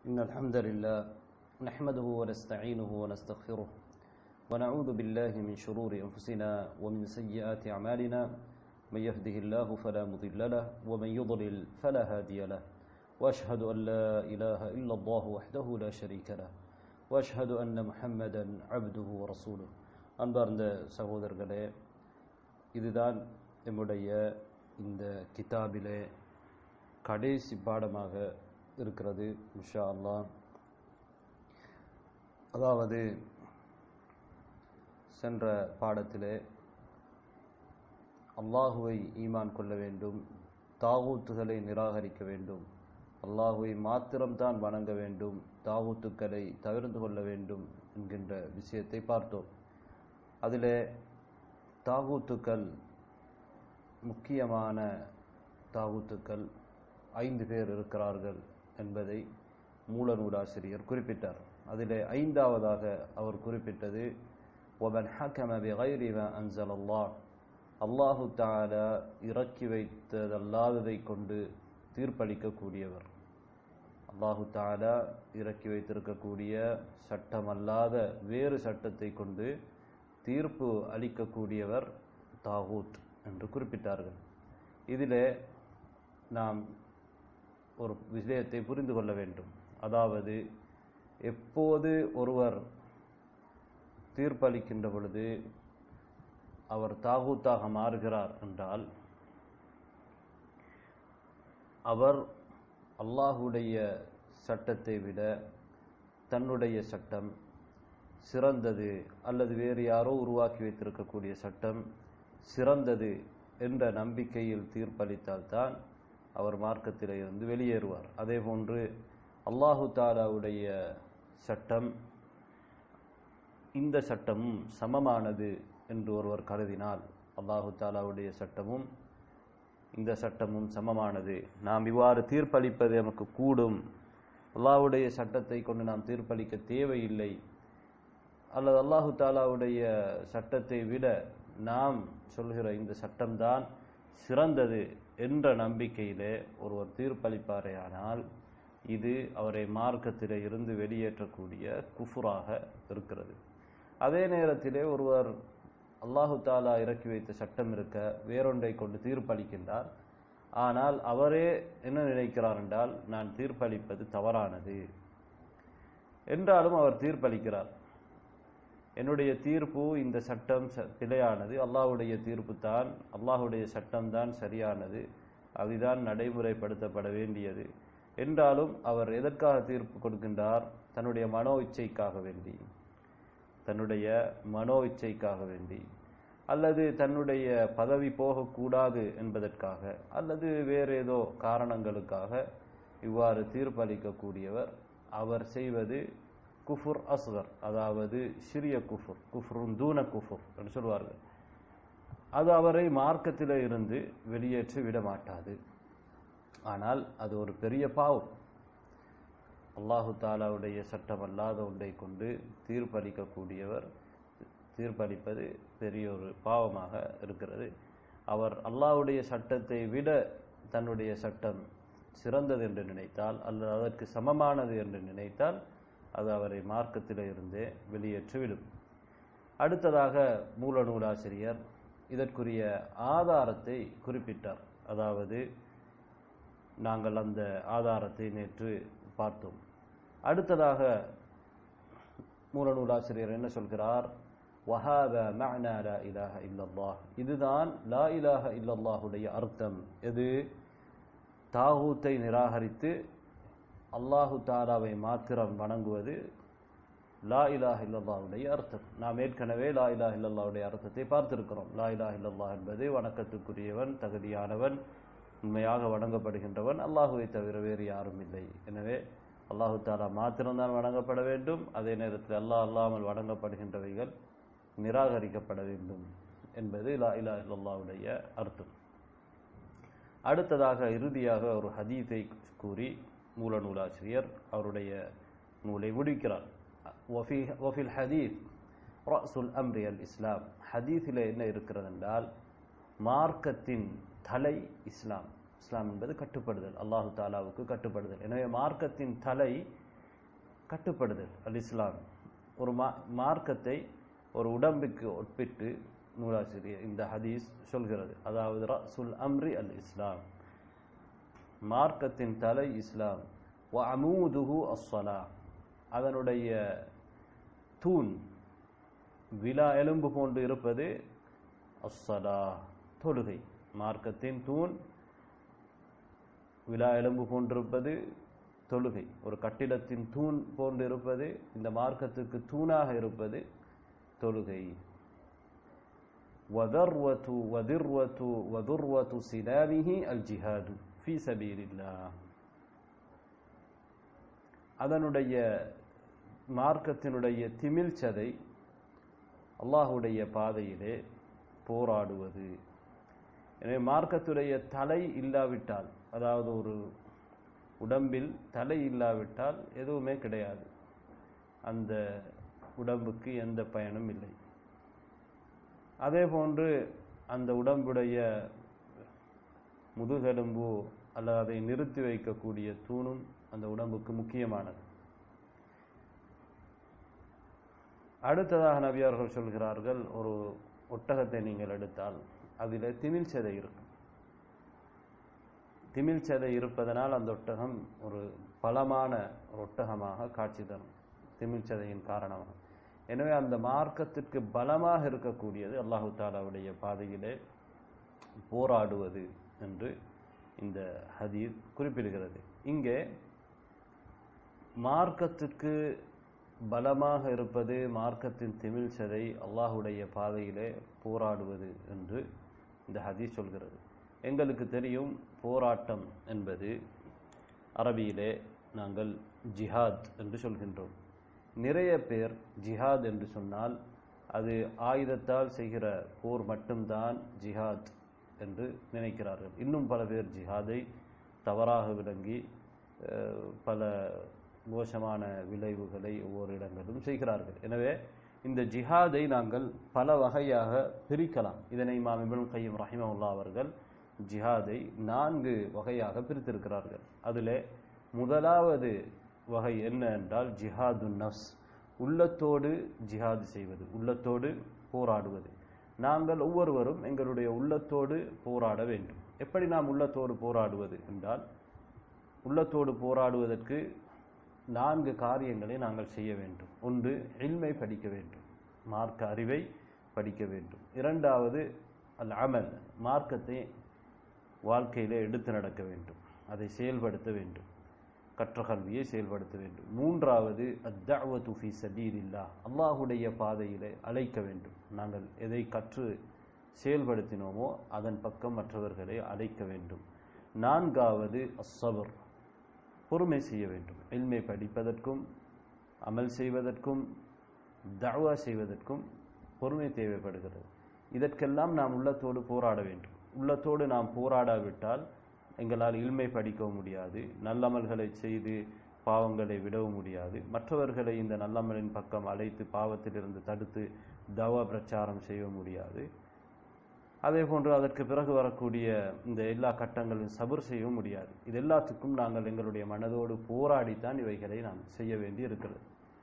إن الحمد لله نحمده ونستعينه ونستغفره ونعوذ بالله من شرور أنفسنا ومن سيئات أعمالنا من يهده الله فلا مضل له ومن يضلل فلا هادي له وأشهد أن لا إله إلا الله وحده لا شريك له وأشهد أن محمدا عبده ورسوله அன்பார்ந்த சகோதரர்களே இதுதான் நம்முடைய இந்த கிதாபிலே கடைசி பாடமாக இருக்கிறது இன்ஷா அல்லாஹ் அதாவது சென்ற பாடத்திலே அல்லாஹுவை ஈமான் கொள்ள வேண்டும் தாகூத்துகளை நிராகரிக்க வேண்டும் அல்லாஹுவை மாத்திரம்தான் வணங்க வேண்டும் தாகூத்துக்களை தவிர்த்து கொள்ள வேண்டும் என்கின்ற விஷயத்தை பார்த்தோம் அதிலே தாகூத்துக்கள் முக்கியமான தாகூத்துக்கள் ஐந்து பேர் இருக்கிறார்கள் என்பதை மூல நூலாசிரியர் குறிப்பிட்டார் அதிலே ஐந்தாவதாக அவர் குறிப்பிட்டது ஒபன் ஹக்கம பிகைரி மா அன்சல் அல்லாஹ் அல்லாஹு தாலா இறக்கி வைத்ததல்லாததை கொண்டு தீர்ப்பளிக்கக்கூடியவர் அல்லாஹு தாலா இறக்கி வைத்திருக்கக்கூடிய சட்டமல்லாத வேறு சட்டத்தை கொண்டு தீர்ப்பு அளிக்கக்கூடியவர் தாகூத் என்று குறிப்பிட்டார்கள் இதிலே நாம் ஒரு விஷயத்தை புரிந்து கொள்ள வேண்டும் அதாவது எப்போது ஒருவர் தீர்ப்பளிக்கின்ற பொழுது அவர் தாகூத்தாக மாறுகிறார் என்றால் அவர் அல்லாஹுடைய சட்டத்தை விட தன்னுடைய சட்டம் சிறந்தது அல்லது வேறு யாரோ உருவாக்கி வைத்திருக்கக்கூடிய சட்டம் சிறந்தது என்ற நம்பிக்கையில் தீர்ப்பளித்தால்தான் அவர் மார்க்கத்திலே இருந்து வெளியேறுவார் அதே போன்று அல்லாஹு தாலாவுடைய சட்டம் இந்த சட்டமும் சமமானது என்று ஒருவர் கருதினால் அல்லாஹு தாலாவுடைய சட்டமும் இந்த சட்டமும் சமமானது நாம் இவ்வாறு தீர்ப்பளிப்பது நமக்கு கூடும் அல்லாஹுடைய சட்டத்தை கொண்டு நாம் தீர்ப்பளிக்க தேவையில்லை அல்லது அல்லாஹு தாலாவுடைய சட்டத்தை விட நாம் சொல்கிற இந்த சட்டம்தான் சிறந்தது என்ற நம்பிக்கையிலே ஒருவர் தீர்ப்பளிப்பாரே ஆனால் இது அவரை மார்க்கத்திலே இருந்து வெளியேற்றக்கூடிய குஃபுராக இருக்கிறது அதே நேரத்திலே ஒருவர் அல்லாஹு தாலா இறக்கி வைத்த சட்டம் இருக்க வேறொன்றை கொண்டு தீர்ப்பளிக்கின்றார் ஆனால் அவரே என்ன நினைக்கிறார் என்றால் நான் தீர்ப்பளிப்பது தவறானது என்றாலும் அவர் தீர்ப்பளிக்கிறார் என்னுடைய தீர்ப்பு இந்த சட்டம் பிழையானது அல்லாஹுடைய தீர்ப்பு தான் அல்லாஹுடைய சட்டம் தான் சரியானது அதுதான் நடைமுறைப்படுத்தப்பட வேண்டியது என்றாலும் அவர் எதற்காக தீர்ப்பு கொடுக்கின்றார் தன்னுடைய மனோ இச்சைக்காக வேண்டி தன்னுடைய மனோ இச்சைக்காக வேண்டி அல்லது தன்னுடைய பதவி போகக்கூடாது என்பதற்காக அல்லது வேறு ஏதோ காரணங்களுக்காக இவ்வாறு தீர்ப்பளிக்கக்கூடியவர் அவர் செய்வது குஃபுர் அஸ்கர் அதாவது சிறிய குஃபுர் குஃபுரும் தூன குஃபுர் என்று சொல்வார்கள் அது அவரை மார்க்கத்தில் இருந்து வெளியேற்றி விட மாட்டாது ஆனால் அது ஒரு பெரிய பாவம் அல்லாஹு தாலாவுடைய சட்டம் அல்லாத ஒன்றை கொண்டு தீர்ப்பளிக்கக்கூடியவர் தீர்ப்பளிப்பது பெரிய ஒரு பாவமாக இருக்கிறது அவர் அல்லாஹுடைய சட்டத்தை விட தன்னுடைய சட்டம் சிறந்தது என்று நினைத்தால் அல்லது அதற்கு சமமானது என்று நினைத்தால் அது அவரை மார்க்கத்தில் இருந்தே வெளியேற்றிவிடும் அடுத்ததாக மூல நூலாசிரியர் இதற்குரிய ஆதாரத்தை குறிப்பிட்டார் அதாவது நாங்கள் அந்த ஆதாரத்தை நேற்று பார்த்தோம் அடுத்ததாக மூல நூலாசிரியர் என்ன சொல்கிறார் வஹாத மஅனா லா இலாஹ இல்லல்லாஹ் இதுதான் லா இலாஹ இல்லல்லாஹுடைய அர்த்தம் எது தாகூத்தை நிராகரித்து அல்லாஹு தாலாவை மாத்திரம் வணங்குவது லா இலாஹ் இல்லல்லாவுடைய அர்த்தம் நாம் ஏற்கனவே லா இலாஹ் இல்லல்லாவுடைய அர்த்தத்தை பார்த்திருக்கிறோம் லா இலாஹ் இல்லல்லா என்பது வணக்கத்துக்குரியவன் தகுதியானவன் உண்மையாக வணங்கப்படுகின்றவன் அல்லாஹுவை தவிர வேறு யாரும் இல்லை எனவே அல்லாஹு தாலா மாத்திரம்தான் வணங்கப்பட வேண்டும் அதே நேரத்தில் அல்லாஹ் அல்லாமல் வணங்கப்படுகின்றவைகள் நிராகரிக்கப்பட வேண்டும் என்பது லா இலா இல்லல்லாவுடைய அர்த்தம் அடுத்ததாக இறுதியாக ஒரு ஹதீஸை கூறி மூல நூலாசிரியர் அவருடைய நூலை முடிக்கிறார் ஒஃபில் ஹதீத் ரசுல் அம்ரி அல் இஸ்லாம் ஹதீஸில் என்ன இருக்கிறது என்றால் மார்க்கத்தின் தலை இஸ்லாம் இஸ்லாம் என்பது கட்டுப்படுதல் அல்லாஹு தாலாவுக்கு கட்டுப்படுதல் எனவே மார்க்கத்தின் தலை கட்டுப்படுதல் அல் இஸ்லாம் ஒரு மா மார்க்கத்தை ஒரு உடம்புக்கு ஒப்பிட்டு நூலாசிரியர் இந்த ஹதீஸ் சொல்கிறது அதாவது ரசுல் அம்ரி அல் இஸ்லாம் மார்க்கத்தின் தலை இஸ்லாம் வ அமூதுஹு அஸ்ஸலா அதனுடைய தூண் விழா எலும்பு போன்று இருப்பது அஸ்ஸலா தொழுகை மார்க்கத்தின் தூண் விழா எலும்பு போன்றிருப்பது தொழுகை ஒரு கட்டிடத்தின் தூண் போன்று இருப்பது இந்த மார்க்கத்துக்கு தூணாக இருப்பது தொழுகை وذروة وذروة وذروة سلامه الجهاد في سبيل الله அதனுடைய மார்க்கத்தினுடைய திமிழ்ச்சதை அல்லாஹுடைய பாதையிலே போராடுவது எனவே மார்க்கத்துடைய தலை இல்லாவிட்டால் அதாவது ஒரு உடம்பில் தலை இல்லாவிட்டால் எதுவுமே கிடையாது அந்த உடம்புக்கு எந்த பயனும் இல்லை அதே போன்று அந்த உடம்புடைய முதுகெலும்பு அல்லது அதை நிறுத்தி வைக்கக்கூடிய தூணும் அந்த உடம்புக்கு முக்கியமானது அடுத்ததாக நபி அவர்கள் சொல்கிறார்கள் ஒரு ஒட்டகத்தை நீங்கள் எடுத்தால் அதில் திமிழ் சதை இருக்கும் திமிழ் சதை இருப்பதனால் அந்த ஒட்டகம் ஒரு பலமான ஒரு ஒட்டகமாக காட்சி தரும் திமிழ் சதையின் காரணமாக எனவே அந்த மார்க்கத்திற்கு பலமாக இருக்கக்கூடியது அல்லாஹு தாலாவுடைய பாதையிலே போராடுவது என்று இந்த ஹதீர் குறிப்பிடுகிறது இங்கே மார்க்கத்திற்கு பலமாக இருப்பது மார்க்கத்தின் திமிழ் சதை அல்லாஹுடைய பாதையிலே போராடுவது என்று இந்த ஹதீஸ் சொல்கிறது எங்களுக்கு தெரியும் போராட்டம் என்பது அரபியிலே நாங்கள் ஜிஹாத் என்று சொல்கின்றோம் நிறைய பேர் ஜிஹாத் என்று சொன்னால் அது ஆயுதத்தால் செய்கிற போர் மட்டும்தான் ஜிஹாத் என்று நினைக்கிறார்கள் இன்னும் பல பேர் ஜிஹாதை தவறாக விளங்கி பல மோசமான விளைவுகளை ஒவ்வொரு இடங்களிலும் செய்கிறார்கள் எனவே இந்த ஜிஹாதை நாங்கள் பல வகையாக பிரிக்கலாம் இதனை இமாம் இப்னு கையம் ரஹிமவுல்லா அவர்கள் ஜிஹாதை நான்கு வகையாக பிரித்திருக்கிறார்கள் அதில் முதலாவது வகை என்ன என்றால் ஜிஹாது நஃப்ஸ் உள்ளத்தோடு ஜிஹாது செய்வது உள்ளத்தோடு போராடுவது நாங்கள் ஒவ்வொருவரும் எங்களுடைய உள்ளத்தோடு போராட வேண்டும் எப்படி நாம் உள்ளத்தோடு போராடுவது என்றால் உள்ளத்தோடு போராடுவதற்கு நான்கு காரியங்களை நாங்கள் செய்ய வேண்டும் ஒன்று இல்மை படிக்க வேண்டும் மார்க்க அறிவை படிக்க வேண்டும் இரண்டாவது அல் அமல் மார்க்கத்தை வாழ்க்கையிலே எடுத்து நடக்க வேண்டும் அதை செயல்படுத்த வேண்டும் கற்ற கல்வியை செயல்படுத்த வேண்டும் மூன்றாவது அத்தஅவத்து ஃபி சபீலில்லா அல்லாஹுடைய பாதையிலே அழைக்க வேண்டும் நாங்கள் எதை கற்று செயல்படுத்தினோமோ அதன் பக்கம் மற்றவர்களை அழைக்க வேண்டும் நான்காவது அஸ்ஸபர் பொறுமை செய்ய வேண்டும் எல்மை படிப்பதற்கும் அமல் செய்வதற்கும் தவா செய்வதற்கும் பொறுமை தேவைப்படுகிறது இதற்கெல்லாம் நாம் உள்ளத்தோடு போராட வேண்டும் உள்ளத்தோடு நாம் போராடாவிட்டால் எங்களால் இல்மை படிக்கவும் முடியாது நல்லமல்களை செய்து பாவங்களை விடவும் முடியாது மற்றவர்களை இந்த நல்லமலின் பக்கம் அழைத்து பாவத்திலிருந்து தடுத்து தவா பிரச்சாரம் செய்ய முடியாது அதே போன்று அதற்கு பிறகு வரக்கூடிய இந்த எல்லா கட்டங்களையும் சபர் செய்யவும் முடியாது இது எல்லாத்துக்கும் நாங்கள் எங்களுடைய மனதோடு போராடித்தான் இவைகளை நாம் செய்ய வேண்டி இருக்கிறது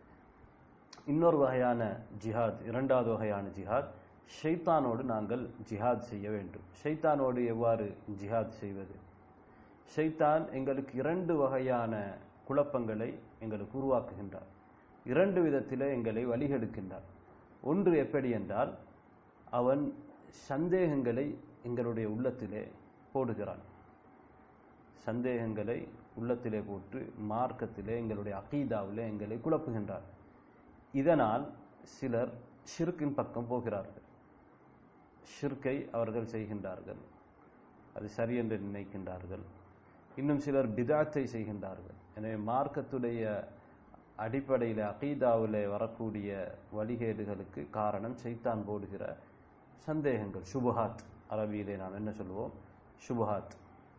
இன்னொரு வகையான ஜிஹாத் இரண்டாவது வகையான ஜிஹாத் ஷைத்தானோடு நாங்கள் ஜிஹாத் செய்ய வேண்டும் ஷைத்தானோடு எவ்வாறு ஜிஹாத் செய்வது ஷைத்தான் எங்களுக்கு இரண்டு வகையான குழப்பங்களை எங்களுக்கு உருவாக்குகின்றார் இரண்டு விதத்திலே எங்களை வழிகெடுக்கின்றார் ஒன்று எப்படி என்றால் அவன் சந்தேகங்களை எங்களுடைய உள்ளத்திலே போடுகிறான் சந்தேகங்களை உள்ளத்திலே போட்டு மார்க்கத்திலே எங்களுடைய அகீதாவிலே எங்களை குழப்புகின்றார் இதனால் சிலர் ஷிர்கின் பக்கம் போகிறார்கள் ஷிர்கை அவர்கள் செய்கின்றார்கள் அது சரி என்று நினைக்கின்றார்கள் இன்னும் சிலர் பிதாத்தை செய்கின்றார்கள் எனவே மார்க்கத்துடைய அடிப்படையில் அகீதாவில் வரக்கூடிய வழிகேடுகளுக்கு காரணம் சைத்தான் போடுகிற சந்தேகங்கள் சுபஹாத் அரபியிலே நாம் என்ன சொல்லுவோம் சுபஹாத்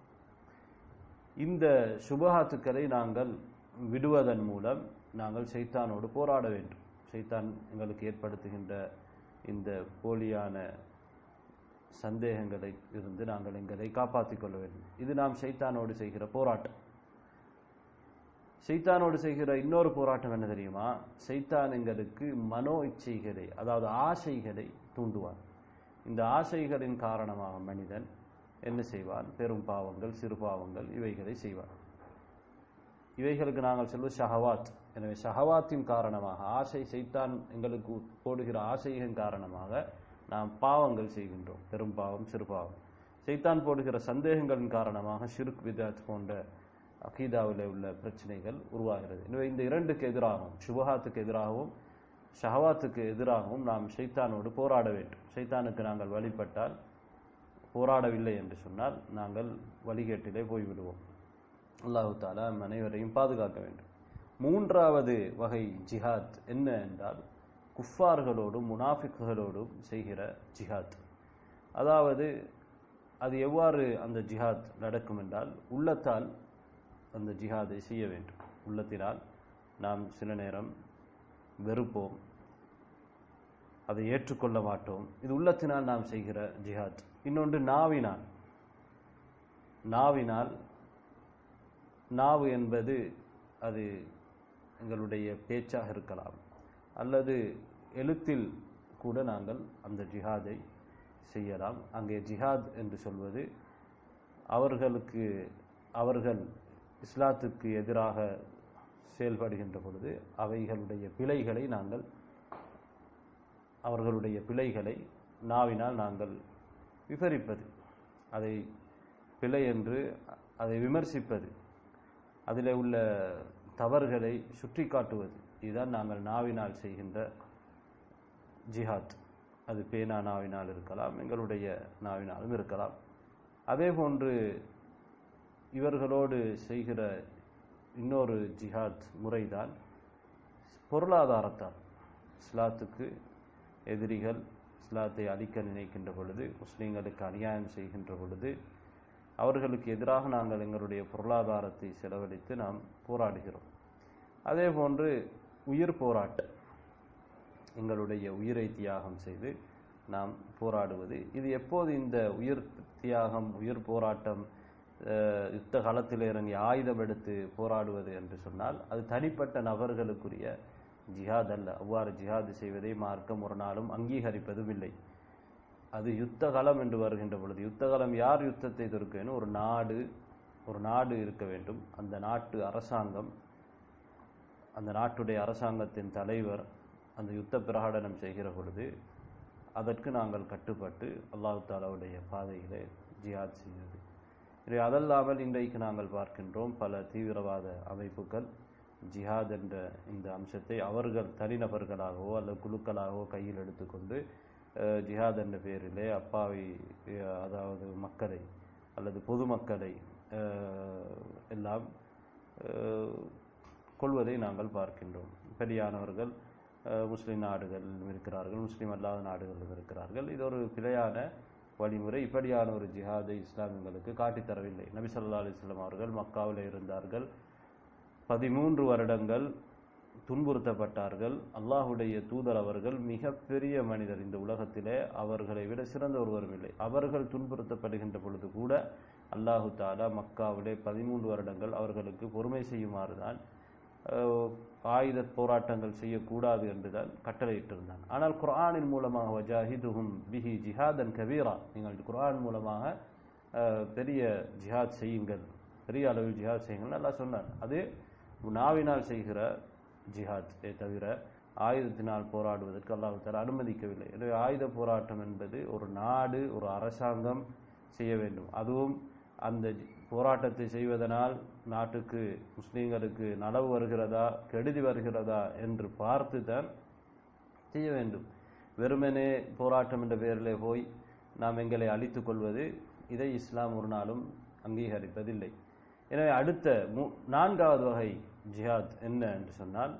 இந்த சுபஹாத்துக்களை நாங்கள் விடுவதன் மூலம் நாங்கள் சைத்தானோடு போராட வேண்டும் சைத்தான் எங்களுக்கு ஏற்படுத்துகின்ற இந்த போலியான சந்தேகங்களை இருந்து நாங்கள் எங்களை காப்பாற்றிக் கொள்ள வேண்டும் இது நாம் சைத்தானோடு செய்கிற போராட்டம் சைத்தானோடு செய்கிற இன்னொரு போராட்டம் என்ன தெரியுமா சைத்தான் எங்களுக்கு மனோ இச்சைகளை அதாவது ஆசைகளை தூண்டுவான் இந்த ஆசைகளின் காரணமாக மனிதன் என்ன செய்வான் பெரும் பாவங்கள் சிறு பாவங்கள் இவைகளை செய்வான் இவைகளுக்கு நாங்கள் சொல்வது ஷஹவாத் எனவே ஷஹவாத்தின் காரணமாக ஆசை சைத்தான் எங்களுக்கு போடுகிற ஆசையின் காரணமாக நாம் பாவங்கள் செய்கின்றோம் பெரும் பாவம் சிறு பாவம் சைத்தான் போடுகிற சந்தேகங்களின் காரணமாக ஷிர்க் விதாத் போன்ற அகீதாவில் உள்ள பிரச்சனைகள் உருவாகிறது எனவே இந்த இரண்டுக்கு எதிராகவும் சுபஹாத்துக்கு எதிராகவும் ஷஹவாத்துக்கு எதிராகவும் நாம் ஷைத்தானோடு போராட வேண்டும் ஷைத்தானுக்கு நாங்கள் வழிபட்டால் போராடவில்லை என்று சொன்னால் நாங்கள் வழிகேட்டிலே போய்விடுவோம் அல்லாஹு தாலா நம் அனைவரையும் பாதுகாக்க வேண்டும் மூன்றாவது வகை ஜிஹாத் என்ன என்றால் குஃபார்களோடும் முனாஃபிக்குகளோடும் செய்கிற ஜிஹாத் அதாவது அது எவ்வாறு அந்த ஜிஹாத் நடக்கும் என்றால் உள்ளத்தால் அந்த ஜிஹாதை செய்ய வேண்டும் உள்ளத்தினால் நாம் சில நேரம் வெறுப்போம் அதை ஏற்றுக்கொள்ள மாட்டோம் இது உள்ளத்தினால் நாம் செய்கிற ஜிஹாத் இன்னொன்று நாவினால் நாவினால் நாவு என்பது அது எங்களுடைய பேச்சாக இருக்கலாம் அல்லது எழுத்தில் கூட நாங்கள் அந்த ஜிஹாதை செய்யலாம் அங்கே ஜிஹாத் என்று சொல்வது அவர்களுக்கு அவர்கள் இஸ்லாத்துக்கு எதிராக செயல்படுகின்ற பொழுது அவைகளுடைய பிழைகளை நாங்கள் அவர்களுடைய பிழைகளை நாவினால் நாங்கள் விவரிப்பது அதை பிழை என்று அதை விமர்சிப்பது அதில் உள்ள தவறுகளை சுட்டி காட்டுவது இதுதான் நாங்கள் நாவினால் செய்கின்ற ஜிஹாத் அது பேனா நாவினால் இருக்கலாம் எங்களுடைய நாவினாலும் இருக்கலாம் அதே போன்று இவர்களோடு செய்கிற இன்னொரு ஜிஹாத் முறைதான் பொருளாதாரத்தால் இஸ்லாத்துக்கு எதிரிகள் இஸ்லாத்தை அழிக்க நினைக்கின்ற பொழுது முஸ்லீம்களுக்கு அநியாயம் செய்கின்ற பொழுது அவர்களுக்கு எதிராக நாங்கள் எங்களுடைய பொருளாதாரத்தை செலவழித்து நாம் போராடுகிறோம் அதே போன்று உயிர் போராட்டம் எங்களுடைய உயிரை தியாகம் செய்து நாம் போராடுவது இது எப்போது இந்த உயிர் தியாகம் உயிர் போராட்டம் அஹ், யுத்த காலத்தில் இறங்கி ஆயுதம் எடுத்து போராடுவது என்று சொன்னால் அது தனிப்பட்ட நபர்களுக்குரிய ஜிஹாத் அல்ல அவ்வாறு ஜிஹாது செய்வதை மார்க்கம் ஒரு நாளும் அங்கீகரிப்பதும் இல்லை அது யுத்த களம் என்று வருகின்ற பொழுது யுத்த களம் யார் யுத்தத்தை தொடுக்க வேண்டும் ஒரு நாடு ஒரு நாடு இருக்க வேண்டும் அந்த நாட்டு அரசாங்கம் அந்த நாட்டுடைய அரசாங்கத்தின் தலைவர் அந்த யுத்த பிரகடனம் செய்கிற பொழுது அதற்கு நாங்கள் கட்டுப்பட்டு அல்லாஹ் தாலாவுடைய பாதையிலே ஜிஹாத் செய்வது எனவே அதல்லாமல் இன்றைக்கு நாங்கள் பார்க்கின்றோம் பல தீவிரவாத அமைப்புகள் ஜிஹாத் என்ற இந்த அம்சத்தை அவர்கள் தனிநபர்களாகவோ அல்லது குழுக்களாகவோ கையில் எடுத்துக்கொண்டு அஹ், ஜிஹாத் என்ற பெயரிலே அப்பாவி அஹ், அதாவது மக்களை அல்லது பொதுமக்களை அஹ், எல்லாம் அஹ், கொள்வதை நாங்கள் பார்க்கின்றோம் பெரியானவர்கள் அஹ், முஸ்லிம் நாடுகளிலும் இருக்கிறார்கள் முஸ்லிம் அல்லாத நாடுகளிலும் இருக்கிறார்கள் இது ஒரு பிழையான வழிமுறை இப்படியான ஒரு ஜிஹாதை இஸ்லாம் எங்களுக்கு காட்டித் தரவில்லை நபி ஸல்லல்லாஹு அலைஹி வஸல்லம் அவர்கள் மக்காவில் இருந்தார்கள் பதிமூன்று வருடங்கள் துன்புறுத்தப்பட்டார்கள் அல்லாஹுடைய தூதர் அவர்கள் மிகப்பெரிய மனிதர் இந்த உலகத்திலே அவர்களை விட சிறந்த ஒருவரும் இல்லை அவர்கள் துன்புறுத்தப்படுகின்ற பொழுது கூட அல்லாஹு தாலா மக்காவிலே பதிமூன்று வருடங்கள் அவர்களுக்கு பொறுமை செய்யுமாறுதான் அஹ், ஆயுத போராட்டங்கள் செய்யக்கூடாது என்றுதான் கட்டளையிட்டிருந்தான் ஆனால் குர்ஆனின் மூலமாக வஜாஹிதுஹும் பிஹி ஜிஹாதன் கபீரா நீங்கள் குர்ஆன் மூலமாக அஹ், பெரிய ஜிஹாத் செய்யுங்கள் பெரிய அளவில் ஜிஹாத் செய்யுங்கள் அல்லாஹ் சொன்னான் அது நாவினால் செய்கிற ஜிஹாத் தவிர ஆயுதத்தினால் போராடுவதற்கு அல்லாஹ் தஆலா அனுமதிக்கவில்லை எனவே ஆயுத போராட்டம் என்பது ஒரு நாடு ஒரு அரசாங்கம் செய்ய வேண்டும் அதுவும் அந்த ஜி- போராட்டத்தை செய்வதனால் நாட்டுக்கு முஸ்லீம்களுக்கு நலவு வருகிறதா கெடுதி வருகிறதா என்று பார்த்து தான் செய்ய வேண்டும் வெறுமனே போராட்டம் என்ற பெயரிலே போய் நாம் எங்களை அழித்துக் கொள்வது இதை இஸ்லாம் ஒரு நாளும் அங்கீகரிப்பதில்லை எனவே அடுத்த மூ நான்காவது வகை ஜிஹாத் என்ன என்று சொன்னால்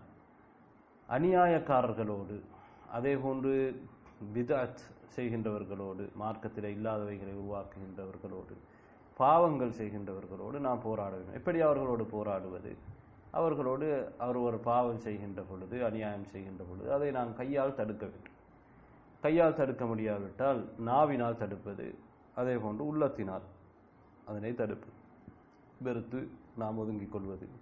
அநியாயக்காரர்களோடு அதே போன்று பிதாத் செய்கின்றவர்களோடு மார்க்கத்தில் இல்லாதவைகளை உருவாக்குகின்றவர்களோடு பாவங்கள் செய்கின்றவர்களோடு நாம் போராட வேண்டும் எப்படி அவர்களோடு போராடுவது அவர்களோடு அவர் ஒரு பாவம் செய்கின்ற பொழுது அநியாயம் செய்கின்ற பொழுது அதை நாம் கையால் தடுக்க வேண்டும் கையால் தடுக்க முடியாவிட்டால் நாவினால் தடுப்பது அதே போன்று உள்ளத்தினால் அதனை தடுப்பு வெறுத்து நாம் ஒதுங்கிக் கொள்வது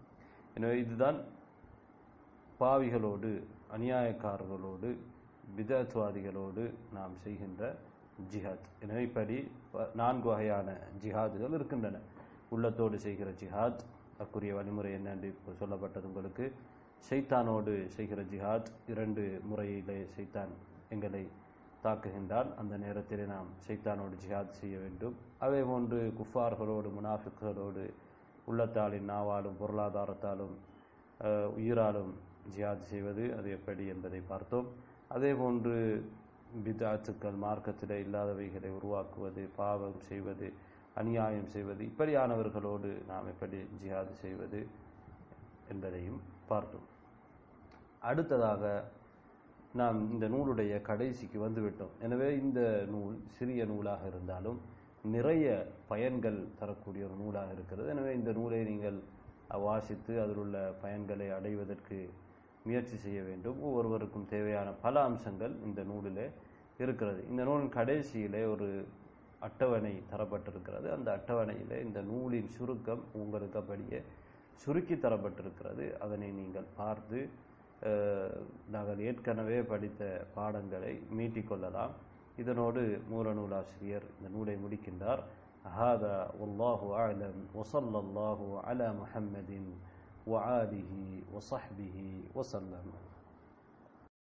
எனவே இதுதான் பாவிகளோடு அநியாயக்காரர்களோடு விதத்வாதிகளோடு நாம் செய்கின்ற ஜிஹாத் எனவே இப்படி ப- நான்கு வகையான ஜிஹாதுகள் இருக்கின்றன உள்ளத்தோடு செய்கிற ஜிஹாத் அக்குரிய வழிமுறை என்னென்று இப்போ சொல்லப்பட்டது உங்களுக்கு ஷைத்தானோடு செய்கிற ஜிஹாத் இரண்டு முறையிலே ஷைத்தான் எங்களை தாக்குகின்றான் அந்த நேரத்திலே நாம் ஷைத்தானோடு ஜிஹாத் செய்ய வேண்டும் அதே போன்று குஃபார்களோடு முனாஃபிக்குகளோடு உள்ளத்தாலின் நாவாலும் பொருளாதாரத்தாலும் அஹ், உயிராலும் ஜிஹாத் செய்வது அது எப்படி என்பதை பார்த்தோம் அதே போன்று பிதாத்துக்கள் மார்க்கத்திலே இல்லாதவைகளை உருவாக்குவது பாவம் செய்வது அநியாயம் செய்வது இப்படியானவர்களோடு நாம் எப்படி ஜிஹாது செய்வது என்பதையும் பார்த்தோம் அடுத்ததாக நாம் இந்த நூலுடைய கடைசிக்கு வந்துவிட்டோம் எனவே இந்த நூல் சிறிய நூலாக இருந்தாலும் நிறைய பயன்கள் தரக்கூடிய ஒரு நூலாக இருக்கிறது எனவே இந்த நூலை நீங்கள் வாசித்து அதில் உள்ள பயன்களை அடைவதற்கு முயற்சி செய்ய வேண்டும் ஒவ்வொருவருக்கும் தேவையான பல அம்சங்கள் இந்த நூலிலே இருக்கிறது இந்த நூலின் கடைசியிலே ஒரு அட்டவணை தரப்பட்டிருக்கிறது அந்த அட்டவணையிலே இந்த நூலின் சுருக்கம் உங்களுக்கு அப்படியே சுருக்கி தரப்பட்டிருக்கிறது அதனை நீங்கள் பார்த்து அஹ், நாங்கள் ஏற்கனவே படித்த பாடங்களை மீட்டிக்கொள்ளலாம் இதனோடு மூல நூலாசிரியர் இந்த நூலை முடிக்கின்றார் هذا والله أعلم وصلى الله على محمد وآله وصحبه وسلم